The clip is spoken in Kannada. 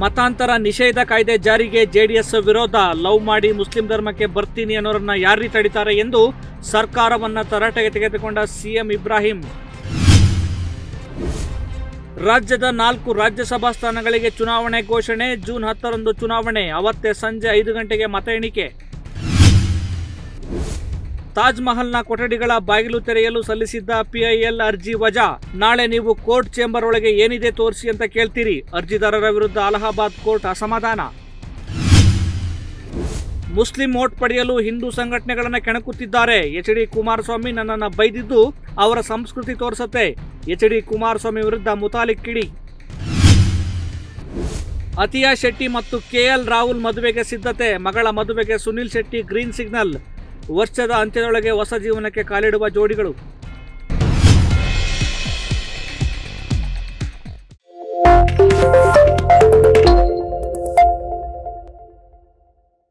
ಮತಾಂತರ ನಿಷೇಧ ಕಾಯ್ದೆ ಜಾರಿಗೆ ಜೆಡಿಎಸ್ ವಿರೋಧ ಲವ್ ಮಾಡಿ ಮುಸ್ಲಿಂ ಧರ್ಮಕ್ಕೆ ಬರ್ತೀನಿ ಅನ್ನೋರನ್ನ ಯಾರೀ ತಡಿತಾರೆ ಎಂದು ಸರ್ಕಾರವನ್ನ ತರಾಟೆಗೆ ತೆಗೆದುಕೊಂಡ ಸಿಎಂ ಇಬ್ರಾಹಿಂ ರಾಜ್ಯದ ನಾಲ್ಕು ರಾಜ್ಯಸಭಾ ಸ್ಥಾನಗಳಿಗೆ ಚುನಾವಣೆ ಘೋಷಣೆ ಜೂನ್ ಹತ್ತರಂದು ಚುನಾವಣೆ ಅವತ್ತೇ ಸಂಜೆ ಐದು ಗಂಟೆಗೆ ಮತ ಎಣಿಕೆ ತಾಜ್ ಮಹಲ್ನ ಕೊಠಡಿಗಳ ಬಾಗಿಲು ತೆರೆಯಲು ಸಲ್ಲಿಸಿದ್ದ ಪಿಐಎಲ್ ಅರ್ಜಿ ವಜಾ ನಾಳೆ ನೀವು ಕೋರ್ಟ್ ಚೇಂಬರ್ ಒಳಗೆ ಏನಿದೆ ತೋರಿಸಿ ಅಂತ ಕೇಳ್ತೀರಿ ಅರ್ಜಿದಾರರ ವಿರುದ್ಧ ಅಲಹಾಬಾದ್ ಕೋರ್ಟ್ ಅಸಮಾಧಾನ ಮುಸ್ಲಿಂ ವೋಟ್ ಪಡೆಯಲು ಹಿಂದೂ ಸಂಘಟನೆಗಳನ್ನು ಕೆಣಕುತ್ತಿದ್ದಾರೆ ಎಚ್ ಡಿ ಕುಮಾರಸ್ವಾಮಿ ನನ್ನನ್ನು ಬೈದಿದ್ದು ಅವರ ಸಂಸ್ಕೃತಿ ತೋರಿಸತ್ತೆ ಎಚ್ ಡಿ ಕುಮಾರಸ್ವಾಮಿ ವಿರುದ್ಧ ಮುತಾಲಿಕ್ ಕಿಡಿ ಅತಿಯಾ ಶೆಟ್ಟಿ ಮತ್ತು ಕೆಎಲ್ ರಾಹುಲ್ ಮದುವೆಗೆ ಸಿದ್ಧತೆ ಮಗಳ ಮದುವೆಗೆ ಸುನಿಲ್ ಶೆಟ್ಟಿ ಗ್ರೀನ್ ಸಿಗ್ನಲ್ ವರ್ಷದ ಅಂತ್ಯದೊಳಗೆ ಹೊಸ ಜೀವನಕ್ಕೆ ಕಾಲಿಡುವ ಜೋಡಿಗಳು